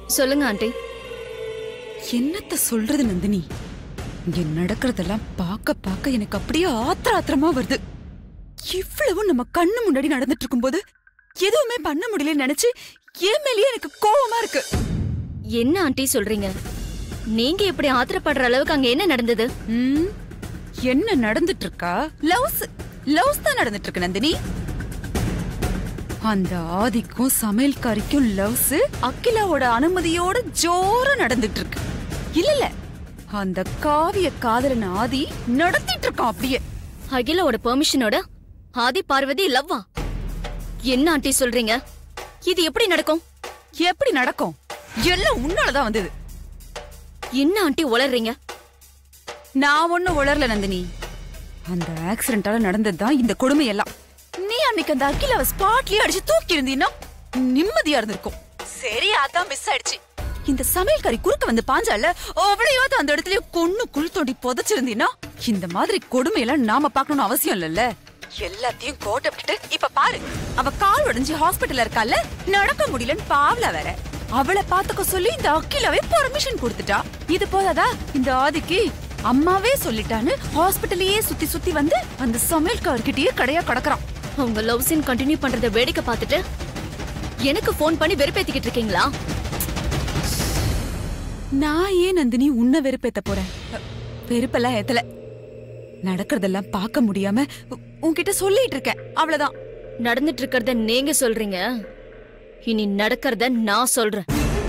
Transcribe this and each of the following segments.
சொல்லுங்க ஆண்டி என்னத்த சொல்றது நந்தினி இங்க நடக்கிறதெல்லாம் பார்க்க பார்க்க எனக்கு அப்படியே ஆத்திர ஆத்திரமா வருது இவ்வளவு நம்ம கண்ணு முன்னாடி நடந்துட்டு இருக்கும்போது எதுவுமே பண்ண முடியலன்னு நினைச்சு என் மேலயே எனக்கு கோவமா இருக்கு என்ன ஆண்டி சொல்றீங்க நீங்க இப்படி ஆத்திரப்படுற அளவுக்கு அங்க என்ன நடந்தது ம், என்ன நடந்துட்டு இருக்கா லவ்ஸ் லவ்ஸ் தான் நடந்துட்டு இருக்கு நந்தினி அந்த ஆதிக்கும் சமையல்காரிக்கும் லவ்ஸ் அகிலாவோட அனுமதியோட ஜோரா நடந்துட்டு இருக்கு இல்ல இல்ல அந்த காவிய காதலன் ஆதி நடத்திட்டு இருக்கான் அப்படியே அகிலாவோட பெர்மிஷனோட ஆதி பார்வதி லவ்வா என்ன ஆண்டி சொல்றீங்க இது எப்படி நடக்கும் எப்படி நடக்கும் எல்லாம் உன்னாலதான் வந்தது என்ன ஆண்டி உளறீங்க நான் ஒண்ணு உளரல நந்தினி அந்த ஆக்சிடென்டால நடந்ததுதான் இந்த கொடுமை எல்லாம் நீ அன்னைக்கு அந்த அகிலாவை ஸ்பாட்லயே அடிச்சு தூக்கி இருந்தீன்னா நிம்மதியா இருந்திருக்கும் சரி அதான் மிஸ் ஆயிடுச்சு இந்த சமையல்காரி குறுக்க வந்து பாஞ்சால அவளையாவது அந்த இடத்துல கொன்னு குள் தோண்டி புதைச்சிருந்தீன்னா இந்த மாதிரி கொடுமையெல்லாம் நாம பார்க்கணும்னு அவசியம் இல்லல்ல எல்லாத்தையும் கோட்டை விட்டுட்டு இப்ப பாரு அவ கால் உடைஞ்சு ஹாஸ்பிட்டல்ல இருக்கால நடக்க முடியலன்னு பாவல வேற அவளை பாத்துக்க சொல்லி இந்த அக்கிலாவே பர்மிஷன் கொடுத்துட்டா இது போதாதா இந்த ஆதிக்கு அம்மாவே சொல்லிட்டான்னு ஹாஸ்பிட்டலையே சுத்தி சுத்தி வந்து அந்த சமையல்கார்கிட்டயே கடையா கடக்குறான் அவங்க லவ் சீன் கண்டினியூ பண்றத வேடிக்கை பார்த்துட்டு எனக்கு ஃபோன் பண்ணி வெறுப்பேத்திக்கிட்டு இருக்கீங்களா நான் ஏன் நந்தினி உன்னை வெறுப்பேத்த போறேன் அ, வெறுப்பெல்லாம் ஏத்தல நடக்கிறதெல்லாம் பார்க்க முடியாம உ- உன்கிட்ட சொல்லிட்டு இருக்கேன் அவ்வளவுதான் நடந்துட்டு இருக்கறத நீங்க சொல்றீங்க இனி நடக்கறத நான் சொல்றேன்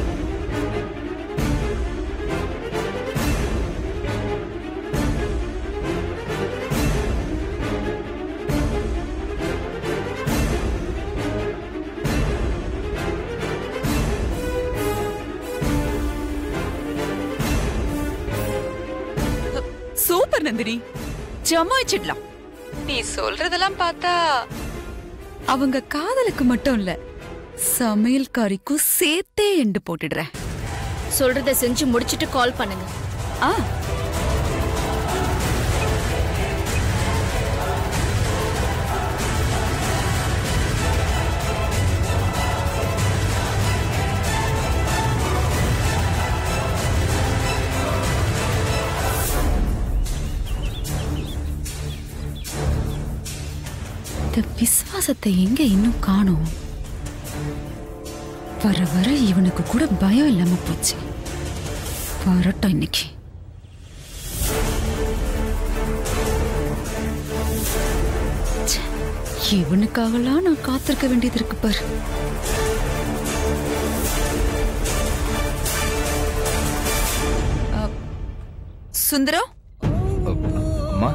சூப்பர் நந்தினி ஜமாயிச்சிடலாம் நீ சொல்றதெல்லாம் பார்த்தா அவங்க காதலுக்கு மட்டும் இல்ல சமையல்காரிக்கும் சேர்த்தே எண்டு போட்டுடுறேன் சொல்றத செஞ்சு முடிச்சிட்டு கால் பண்ணுங்க ஆ இந்த விசுவாசத்தை எங்க இன்னும் காணோம் வர வர இவனுக்கு கூட பயம் இல்லாம போச்சு வரட்டும் இன்னைக்கு ச்சே, இவனுக்காகலாம் நான் காத்திருக்க வேண்டியது இருக்கு பாரு அ, சுந்தரம் அம்மா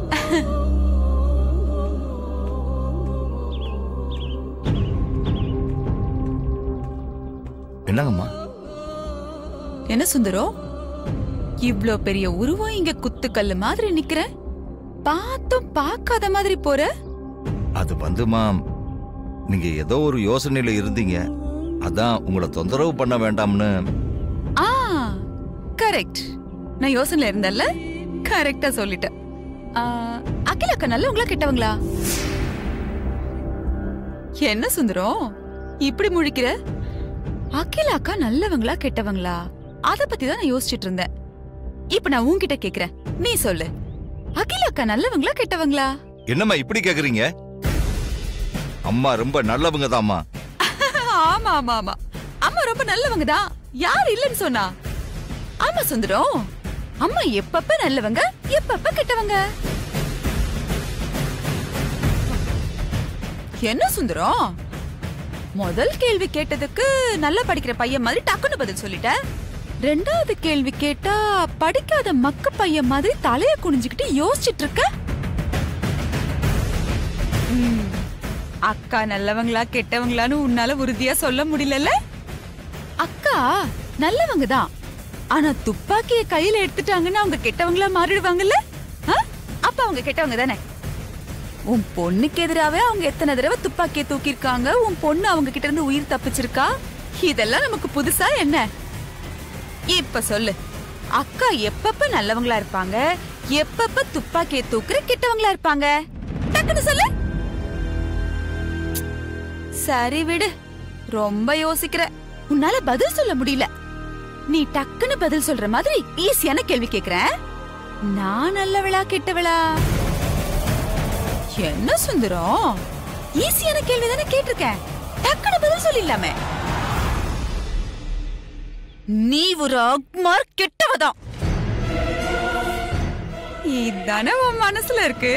என்னங்கம்மா என்ன சுந்தரம் இவ்ளோ பெரிய உருவம் இங்க குத்துக்கல்லு மாதிரி நிக்கிற பார்த்தும் பார்க்காத மாதிரி போற அது வந்துமா நீங்க ஏதோ ஒரு யோசனையில இருந்தீங்க அதான் உங்களை தொந்தரவு பண்ண வேண்டாம்னு ஆ கரெக்ட் நான் யோசனைல இருந்தேன்ல கரெக்டா சொல்லிட்டேன் ஆ, அகில அக்கா நல்லவங்களா கெட்டவங்களா என்ன சுந்தரம் இப்படி முழிக்கிற அகில அக்கா நல்லவங்களா கெட்டவங்களா அத பத்தி தான் நான் யோசிச்சுட்டு இருந்தேன் இப்ப நான் உன்கிட்ட கேக்குறேன் நீ சொல்லு அகில அக்கா நல்லவங்களா கெட்டவங்களா என்னம்மா இப்படி கேக்குறீங்க அம்மா ரொம்ப நல்லவங்க தாம்மா ஆமா ஆமா ஆமா அம்மா ரொம்ப நல்லவங்க தான் யார் இல்லைன்னு சொன்னா ஆமா சுந்தரம் அம்மா எப்பப்ப நல்லவங்க எப்பப்ப கெட்டவங்க என்ன சுந்தரம் முதல் கேள்வி கேட்டதுக்கு நல்லா படிக்கிற பையன் மாதிரி டக்குன்னு பதில் சொல்லிட்ட ரெண்டாவது கேள்வி கேட்டா படிக்காத மக்க பையன் மாதிரி தலைய குனிஞ்சுக்கிட்டு யோசிச்சிட்டு இருக்க ம், அக்கா நல்லவங்களா கெட்டவங்களான்னு உன்னால உறுதியா சொல்ல முடியலல்ல அக்கா நல்லவங்க தான் ஆனா துப்பாக்கிய கையில எடுத்துட்டாங்கன்னா அவங்க கெட்டவங்களா மாறிடுவாங்கல்ல ஆ? அப்ப அவங்க கெட்டவங்க தானே உன் பொண்ணுக்கு எதிராவே அவங்க எத்தனை தடவை துப்பாக்கிய தூக்கியிருக்காங்க உன் பொண்ணு அவங்க கிட்ட இருந்து உயிர் தப்பிச்சிருக்கா இதெல்லாம் நமக்கு புதுசா என்ன இப்ப சொல்லு அக்கா எப்பப்ப நல்லவங்களா இருப்பாங்க எப்பப்ப துப்பாக்கிய தூக்குற கெட்டவங்களா இருப்பாங்க டக்குன்னு சொல்லு சரி விடு ரொம்ப யோசிக்கிற உன்னால பதில் சொல்ல முடியல நீ டக்குன்னு பதில் சொல்ற மாதிரி ஈஸியான கேள்வி கேக்குறேன் நான் நல்லவளா கெட்டவளா என்ன சுந்தரம் ஈஸியான கேள்வி தானே கேட்டிருக்கேன் டக்குன்னு பதில் சொல்லிடலாமே நீ ஒரு அக்மார் கெட்டவதான் இதானே உன் மனசுல இருக்கு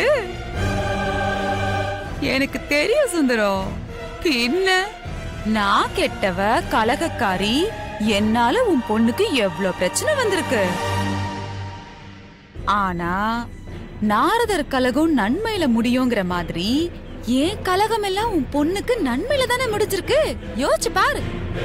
எனக்கு தெரியும் சுந்தரம் பின்ன நான் கெட்டவ கலகக்காரி என்னால உன் பொண்ணுக்கு எவ்வளவு பிரச்சனை வந்திருக்கு ஆனா நாரதர் கலகம் நன்மையில முடியுங்கிற மாதிரி ஏன் கலகம் எல்லாம் உன் பொண்ணுக்கு நன்மையில தானே முடிஞ்சிருக்கு யோசிச்சு பாரு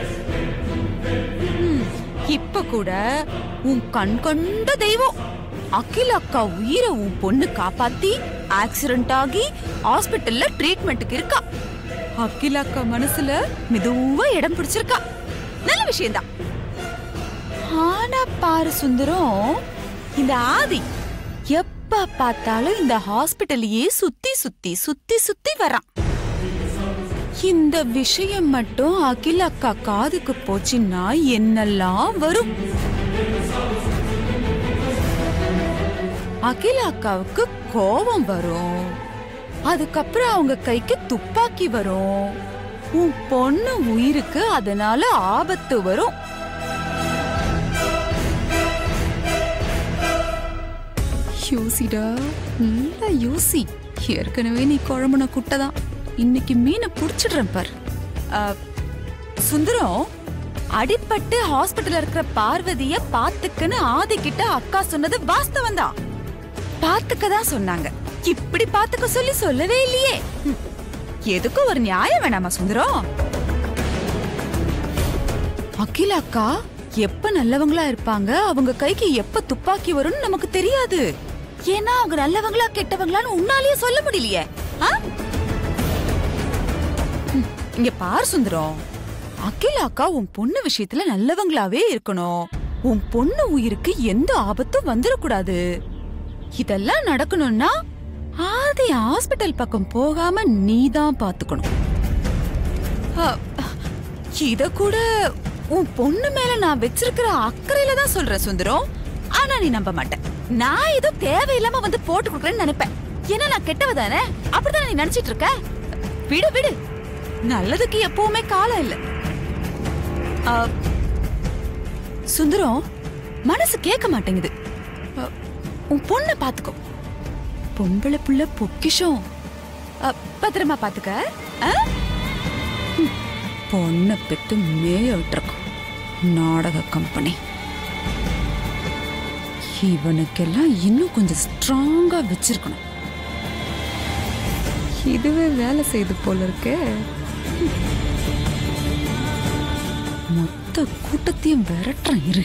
ம், இப்ப கூட உன் கண் கொண்ட தெய்வம் அகில அக்கா உயிரை உன் பொண்ணு காப்பாத்தி ஆக்சிடென்ட் ஆகி ஹாஸ்பிட்டல்ல ட்ரீட்மெண்ட்டுக்கு இருக்கா அகில அக்கா மனசுல மெதுவா இடம் பிடிச்சிருக்கா நல்ல விஷயம்தான் ஆனா பாரு சுந்தரம் இந்த ஆதி எப்ப பார்த்தாலும் இந்த ஹாஸ்பிட்டலையே சுத்தி சுத்தி சுத்தி சுத்தி வரான் இந்த விஷயம் மட்டும் அகில அக்கா காதுக்கு போச்சுன்னா என்னெல்லாம் வரும் அகில அக்காவுக்கு கோபம் வரும் அதுக்கப்புறம் அவங்க கைக்கு துப்பாக்கி வரும் உன் பொண்ணு உயிருக்கு அதனால ஆபத்து வரும் யோசிடா நல்லா யோசி ஏற்கனவே நீ குழம்புன குட்டைதான் இன்னைக்கு மீனை புடிச்சிடுறேன் பார் அ, சுந்தரம் அடிபட்டு ஹாஸ்பிட்டல்ல இருக்கிற பார்வதிய பாத்துக்கன்னு ஆதி கிட்ட அக்கா சொன்னது வாஸ்தவம் தான் பாத்துக்க தான் சொன்னாங்க இப்படி பாத்துக்க சொல்லி சொல்லவே இல்லையே ம், எதுக்கும் ஒரு நியாயம் வேணாமா சுந்தரம் அகில அக்கா எப்ப நல்லவங்களா இருப்பாங்க அவங்க கைக்கு எப்ப துப்பாக்கி வரும்னு நமக்கு தெரியாது ஏன்னா அவங்க நல்லவங்களா கெட்டவங்களான்னு உன்னாலேயே சொல்ல முடியலையே ஆ? ம், இங்க பார் சுந்தரம் அகில அக்கா உன் பொண்ணு விஷயத்துல நல்லவங்களாவே இருக்கணும் உன் பொண்ணு உயிருக்கு எந்த ஆபத்தும் வந்துடக்கூடாது இதெல்லாம் நடக்கணும்னா ஆதி ஹாஸ்பிட்டல் பக்கம் போகாம நீதான் பாத்துக்கணும் அ, இத கூட உன் பொண்ணு மேல நான் வச்சிருக்கிற அக்கறையில தான் சொல்றேன் சுந்தரம் ஆனா நீ நம்ப மாட்டேன் நான் ஏதோ தேவையில்லாம வந்து போட்டு கொடுக்குறேன்னு நினைப்பேன் ஏன்னா நான் கெட்டவ தானே அப்படிதான் நீ நினைச்சிட்டு இருக்க விடு விடு நல்லதுக்கு எப்பவுமே காலம் இல்ல அ, சுந்தரம் மனசு கேட்க மாட்டேங்குது அ, உன் பொண்ணை பாத்துக்கோ பொம்பளை புள்ள பொக்கிஷம் அ, பத்திரமா பாத்துக்க ஆ? ம், பொண்ணை பெத்து மேய விட்டுருக்கோம் நாடக கம்பெனி இவனுக்கெல்லாம் இன்னும் கொஞ்சம் ஸ்ட்ராங்கா வச்சிருக்கணும் இதுவே வேலை செய்து போல இருக்கே மொத்த கூட்டத்தையும் விரட்டுறேன் இரு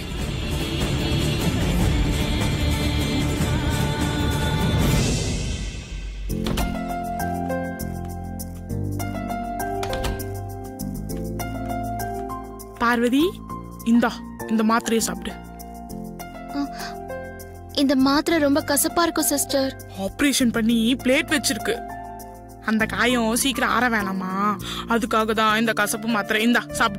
பார்வதி இந்தா இந்த மாத்திரையை சாப்பிடு இந்த மாத்திரை ரொம்ப கசப்பா இருக்கும் சிஸ்டர் ஆபரேஷன் பண்ணி பிளேட் வச்சிருக்கு அந்த காயம் சீக்கிரம் ஆற வேணாமா அதுக்காக தான் இந்த கசப்பு மாத்திரை இந்தா சாப்பிடு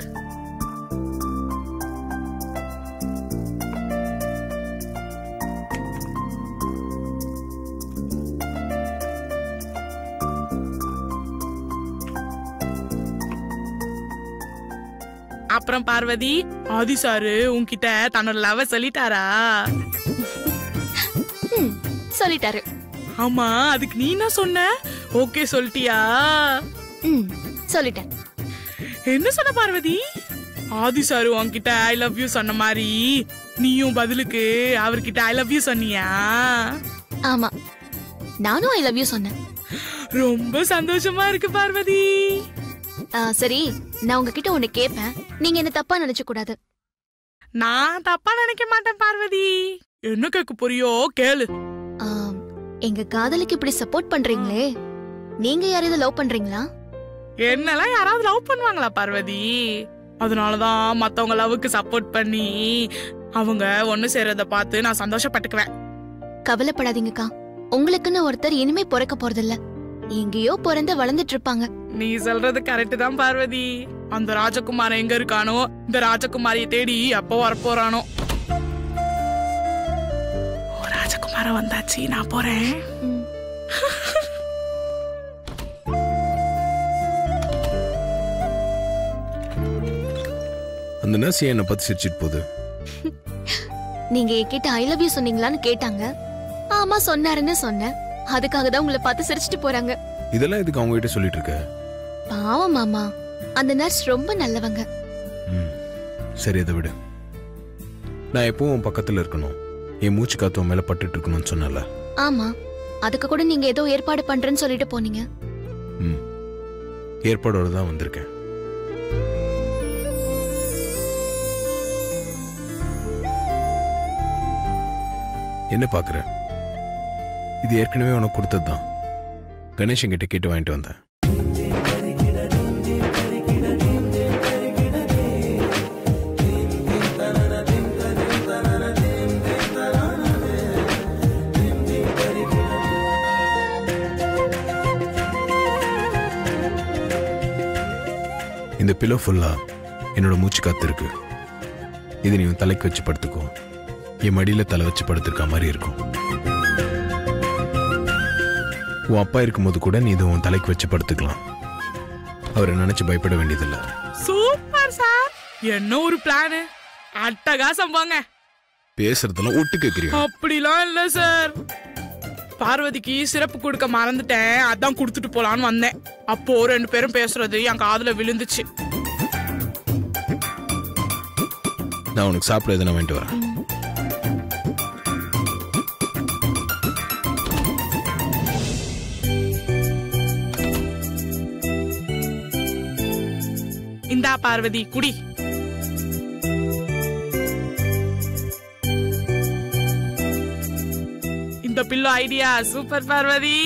அப்புறம் பார்வதி ஆதி சாரு உன்கிட்ட தன்னோட லவ சொல்லிட்டாரா ம், சொல்லிட்டாரு ஆமா அதுக்கு நீ என்ன சொன்ன ஓகே சொல்லிட்டியா ம், சொல்லிட்டேன் என்ன சொன்ன பார்வதி ஆதி சாரு உன்கிட்ட ஐ லவ் யூ சொன்ன மாதிரி நீயும் பதிலுக்கு அவர்கிட்ட ஐ லவ் யூ சொன்னியா ஆமா நானும் ஐ லவ் யூ சொன்னேன் ரொம்ப சந்தோஷமா இருக்கு பார்வதி ஆ, சரி நான் உங்ககிட்ட ஒண்ணு கேட்பேன் நீங்க என்ன தப்பா நினைச்ச கூடாது நான் தப்பா நினைக்க மாட்டேன் பார்வதி என்ன கேட்க போறியோ கேளு ஆ, எங்க காதலுக்கு இப்படி சப்போர்ட் பண்றீங்களே நீங்க யாரையாவது லவ் பண்றீங்களா என்னெல்லாம் யாராவது லவ் பண்ணுவாங்களா பார்வதி அதனாலதான் மத்தவங்க லவ்வுக்கு சப்போர்ட் பண்ணி அவங்க ஒண்ணு சேர்றத பார்த்து நான் சந்தோஷப்பட்டுக்குவேன் கவலைப்படாதீங்கக்கா உங்களுக்குன்னு ஒருத்தர் இனிமே பிறக்க போறதில்ல எங்கேயோ பிறந்து வளர்ந்துட்டு இருப்பாங்க நீ சொல்றது கரெக்ட் தான் பார்வதி அந்த ராஜகுமாரன் எங்க இருக்கானோ இந்த ராஜகுமாரியை தேடி எப்போ வரப்போறானோ ஓ, ராஜகுமாரன் வந்தாச்சு நான் போறேன் ம். அந்த நர்ஸ் ஏன் என்னை பார்த்து சிரிச்சிட்டு போகுது நீங்க என்கிட்ட ஐ லவ் யூ சொன்னீங்களான்னு கேட்டாங்க ஆமா சொன்னாருன்னு சொன்னேன் அதுக்காக தான் உங்களை பார்த்து சிரிச்சிட்டு போறாங்க இதெல்லாம் எதுக்கு அவங்க கிட்ட சொல்லிட்டு இருக்க பாவம் மாமா அந்த நர்ஸ் ரொம்ப நல்லவங்க ம் சரி அதை விடு நான் எப்பவும் உன் பக்கத்துல இருக்கணும் என் மூச்சு காத்து உன் மேல பட்டுட்டு இருக்கணும்னு சொன்னல ஆமா அதுக்கு கூட நீங்க ஏதோ ஏற்பாடு பண்றேன்னு சொல்லிட்டு போனீங்க ம் ஏற்பாடோட தான் வந்திருக்கேன் என்ன பாக்குற இது ஏற்கனவே உனக்கு கொடுத்தது தான் கணேஷன் கிட்ட கேட்டு வாங்கிட்டு வந்தேன் இந்த பிலோ ஃபுல்லா என்னோட மூச்சு காத்து இருக்கு இது நீ உன் தலைக்கு வச்சு படுத்துக்கோ என் மடியில தலை வச்சு படுத்திருக்க மாதிரி இருக்கும் உன் அப்பா இருக்கும்போது கூட நீ இதை உன் தலைக்கு வச்சு படுத்துக்கலாம் அவரை நினைச்சு பயப்பட வேண்டியதில்லை சூப்பர் சார் என்ன ஒரு பிளானு அட்டகாசம் போங்க பேசுறதெல்லாம் ஒட்டு கேட்குறியா அப்படிலாம் இல்ல சார் பார்வதிக்கு சிறப்பு கொடுக்க மறந்துட்டேன் அதான் கொடுத்துட்டு போலான்னு வந்தேன் அப்போ ரெண்டு பேரும் பேசுறது என் காதுல விழுந்துச்சு நான் உனக்கு சாப்பிட எதனா வாங்கிட்டு வரேன் இந்தா பார்வதி குடி இந்த பில்லு ஐடியா சூப்பர் பார்வதி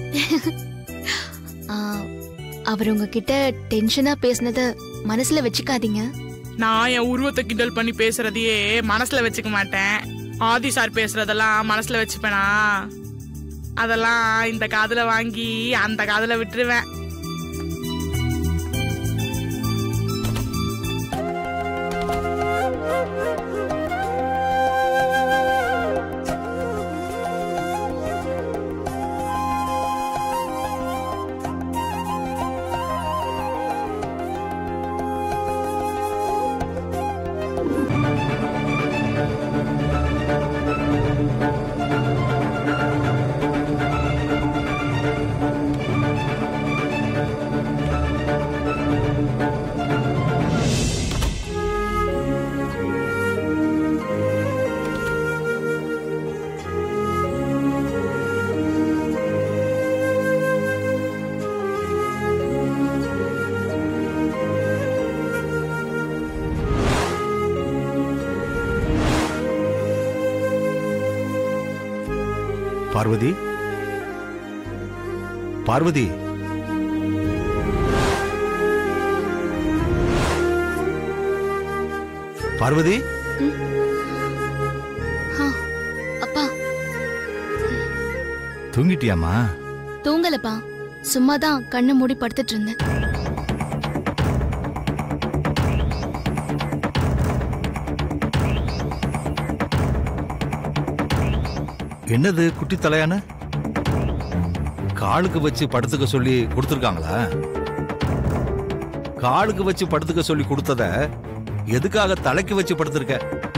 ஆ, அவர் உங்ககிட்ட டென்ஷனா பேசுனத மனசுல வச்சுக்காதீங்க நான் என் உருவத்தை கிண்டல் பண்ணி பேசுறதையே மனசுல வச்சுக்க மாட்டேன் ஆதி சார் பேசுறதெல்லாம் மனசுல வச்சுப்பேனா அதெல்லாம் இந்த காதுல வாங்கி அந்த காதுல விட்டுருவேன் பார்வதி பார்வதி பார்வதி ஆ, அப்பா தூங்கிட்டியாமா தூங்கலப்பா சும்மாதான் கண்ணை மூடி படுத்துட்டு இருந்தேன் என்னது குட்டி தலையான காலுக்கு வச்சு படுத்துக்க சொல்லி கொடுத்துருக்காங்களா காலுக்கு வச்சு படுத்துக்க சொல்லி கொடுத்தத எதுக்காக தலைக்கு வச்சு படுத்திருக்க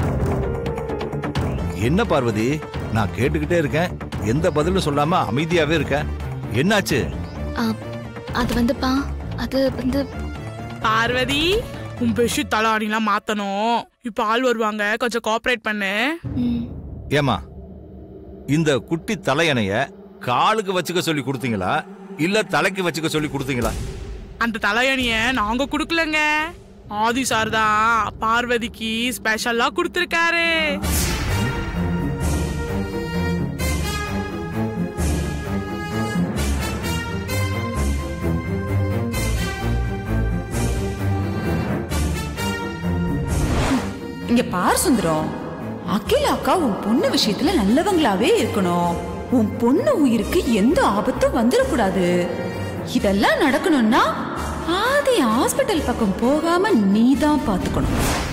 என்ன பார்வதி நான் கேட்டுக்கிட்டே இருக்கேன் எந்த பதிலும் சொல்லாம அமைதியாவே இருக்க என்னாச்சு ஆ, அது வந்துப்பா அது வந்து பார்வதி உன் பெட்ஷீட் தலாடிலாம் மாத்தணும் இப்ப ஆள் வருவாங்க கொஞ்சம் கோஆபரேட் பண்ணு ம், ஏமா இந்த குட்டி தலையணைய காலுக்கு வச்சுக்க சொல்லி கொடுத்தீங்களா இல்ல தலைக்கு வச்சுக்க சொல்லி கொடுத்தீங்களா அந்த தலையணிய நாங்க குடுக்கலங்க ஆதி சார் தான் பார்வதிக்கு ஸ்பெஷலா கொடுத்திருக்காரு இங்க பார் சுந்தரம் அகில அக்கா உன் பொண்ணு விஷயத்துல நல்லவங்களாவே இருக்கணும் உன் பொண்ணு உயிருக்கு எந்த ஆபத்தும் வந்துடக்கூடாது இதெல்லாம் நடக்கணும்னா ஆதி ஹாஸ்பிட்டல் பக்கம் போகாம நீ தான் பாத்துக்கணும்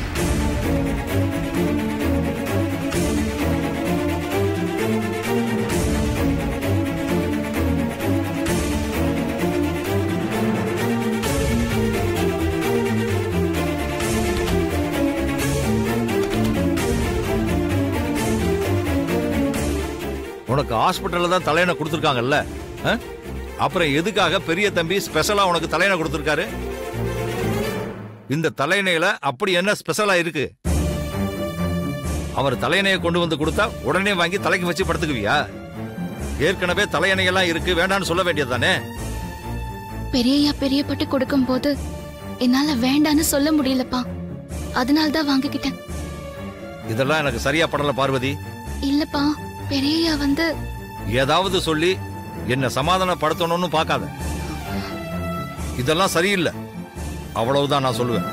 உனக்கு ஹாஸ்பிட்டல்ல தான் தலையணை கொடுத்துருக்காங்கல்ல ஆ? அப்புறம் எதுக்காக பெரிய தம்பி ஸ்பெஷலா உனக்கு தலையணை கொடுத்துருக்காரு இந்த தலையணையில அப்படி என்ன ஸ்பெஷலா இருக்கு அவர் தலையணையை கொண்டு வந்து கொடுத்தா உடனே வாங்கி தலைக்கு வச்சு படுத்துக்குவியா ஏற்கனவே தலையணையெல்லாம் இருக்கு வேண்டாம்னு சொல்ல வேண்டியதுதானே பெரியய்யா பெரியப்பட்டு கொடுக்கும் போது என்னால வேண்டான்னு சொல்ல முடியலப்பா அதனால தான் வாங்கிக்கிட்டேன் இதெல்லாம் எனக்கு சரியா படல பார்வதி இல்லப்பா பெரியய்யா வந்து ஏதாவது சொல்லி என்ன சமாதானப்படுத்தணும்னு பார்க்காத இதெல்லாம் சரியில்லை அவ்வளவுதான் நான் சொல்லுவேன்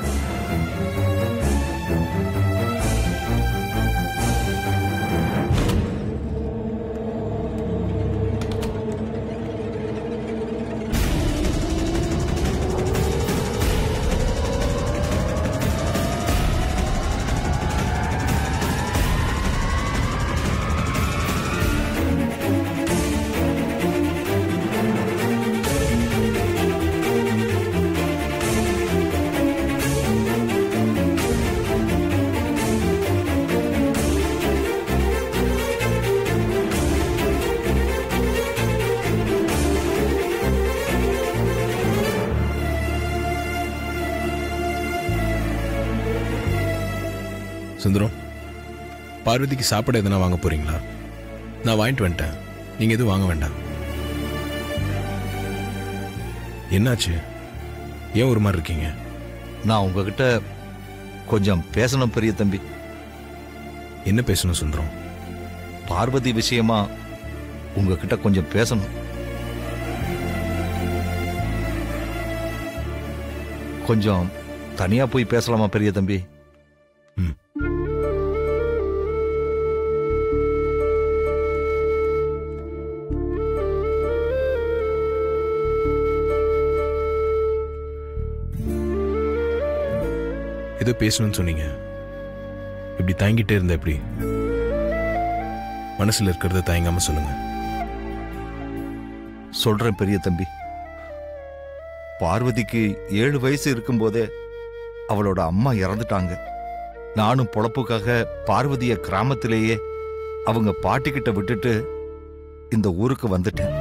சுந்தரம் பார்வதிக்கு சாப்பிட எதனா வாங்க போறீங்களா நான் வாங்கிட்டு வந்துட்டேன் நீங்க எதுவும் வாங்க வேண்டாம் என்னாச்சு ஏன் ஒரு மாதிரி இருக்கீங்க நான் உங்ககிட்ட கொஞ்சம் பேசணும் பெரிய தம்பி என்ன பேசணும் சுந்தரம் பார்வதி விஷயமா உங்ககிட்ட கொஞ்சம் பேசணும் கொஞ்சம் தனியா போய் பேசலாமா பெரிய தம்பி ம். ஏதோ பேசணும்னு சொன்னீங்க இப்படி தயங்கிட்டே இருந்த எப்படி மனசுல இருக்கிறத தயங்காம சொல்லுங்க சொல்றேன் பெரிய தம்பி பார்வதிக்கு ஏழு வயசு இருக்கும்போதே அவளோட அம்மா இறந்துட்டாங்க நானும் பொழப்புக்காக பார்வதிய கிராமத்திலேயே அவங்க பாட்டிக்கிட்ட விட்டுட்டு இந்த ஊருக்கு வந்துட்டேன்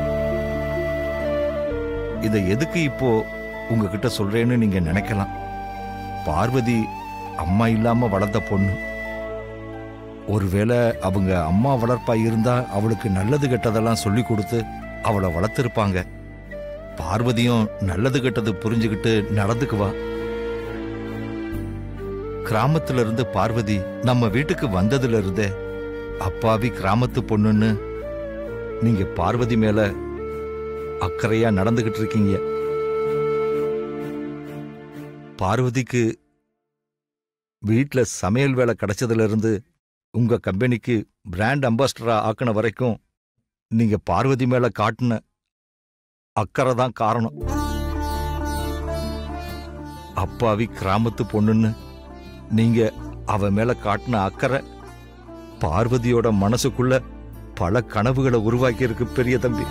இதை எதுக்கு இப்போ உங்ககிட்ட சொல்றேன்னு நீங்க நினைக்கலாம் பார்வதி அம்மா இல்லாம வளர்ந்த பொண்ணு ஒருவேளை அவங்க அம்மா வளர்ப்பா இருந்தா அவளுக்கு நல்லது கெட்டதெல்லாம் சொல்லி கொடுத்து அவளை வளர்த்திருப்பாங்க பார்வதியும் நல்லது கெட்டது புரிஞ்சுக்கிட்டு நடந்துக்குவா கிராமத்துல இருந்து பார்வதி நம்ம வீட்டுக்கு வந்ததுல இருந்தே அப்பாவி கிராமத்து பொண்ணுன்னு நீங்க பார்வதி மேல அக்கறையா நடந்துகிட்டு இருக்கீங்க பார்வதிக்கு வீட்ல சமையல் வேலை கிடைச்சதுல இருந்து உங்க கம்பெனிக்கு பிராண்ட் அம்பாஸ்டரா ஆக்கின வரைக்கும் நீங்க பார்வதி மேல காட்டின அக்கறை தான் காரணம் அப்பாவி கிராமத்து பொண்ணுன்னு நீங்க அவ மேல காட்டின அக்கறை பார்வதியோட மனசுக்குள்ள பல கனவுகளை உருவாக்கி இருக்கு பெரிய தம்பி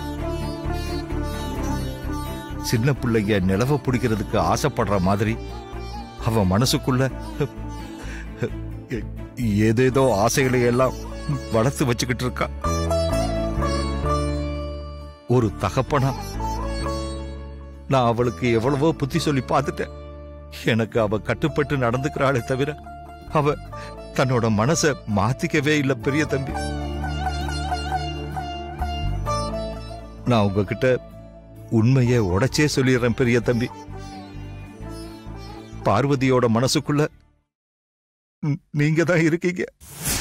சின்ன பிள்ளைங்க நிலவ பிடிக்கிறதுக்கு ஆசைப்படுற மாதிரி அவ மனசுக்குள்ள ஏதேதோ ஆசைகளை எல்லாம் வளர்த்து வச்சுக்கிட்டு இருக்கா ஒரு தகப்பனா நான் அவளுக்கு எவ்வளவோ புத்தி சொல்லி பார்த்துட்டேன் எனக்கு அவ கட்டுப்பட்டு நடந்துக்கிறாளே தவிர அவ தன்னோட மனச மாத்திக்கவே இல்லை பெரிய தம்பி நான் உங்ககிட்ட உண்மையை உடைச்சே சொல்லிடுறேன் பெரிய தம்பி பார்வதியோட மனசுக்குள்ள நீங்க தான் இருக்கீங்க